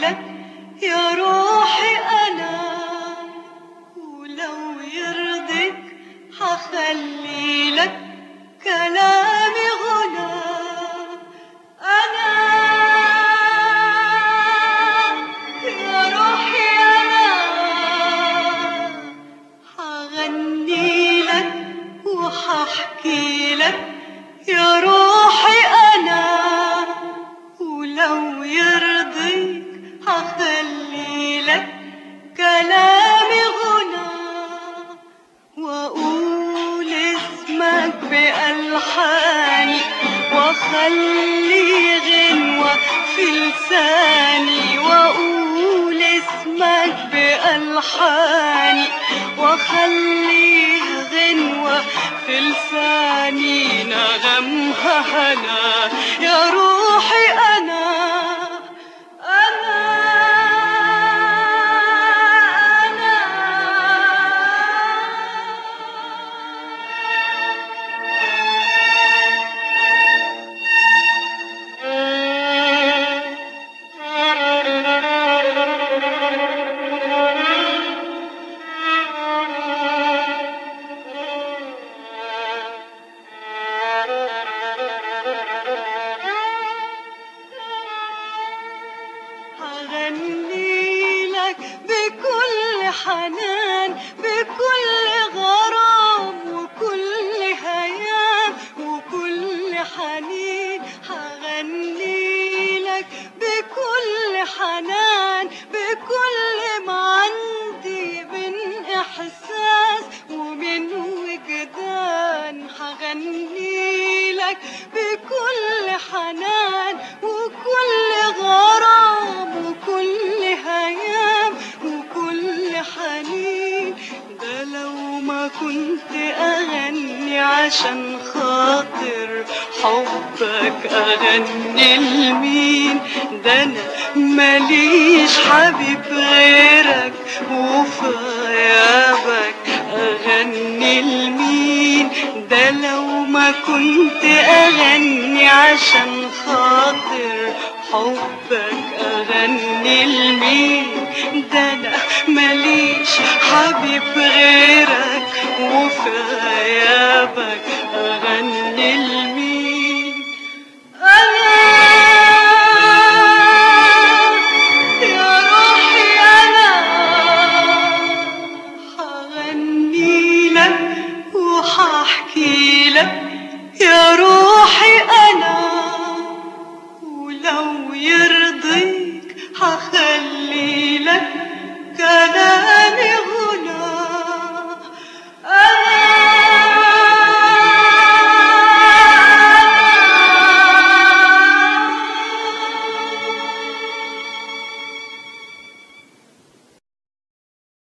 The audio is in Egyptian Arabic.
لك يا روحي أنا ولو يرضيك حخلي لك كلامي غنى أنا يا روحي أنا حغني لك وححكي لك يا روحي أنا ولو يرضيك حخلي لك كلامي غنى وأقول اسمك بألحاني وأخلي غنوة في لساني وأقول اسمك بألحاني وأخليه غنوة في لساني نغمها هنا يا روحي أنا أنا هغني لك بكل حنان بكل غرام وكل هيام وكل حنين هغني لك بكل حنان بكل ما عندي من إحساس ومن وجدان هغني لك بكل حنان وكل غرام وكل هيام وكل حنين ده لو ما كنت أغني عشان خاطر حبك أغني لمين ده أنا ماليش حبيب غيرك وفي غيابك أغني لمين ده لو ما كنت أغني عشان خاطر حبك أغني لمين ده أنا ماليش حبيب غيرك وفي غيابك أغني لمين أنا يا روحي أنا حغني لك وححكي لك يا روحي أنا ولو يرضيك حخلي لك كلام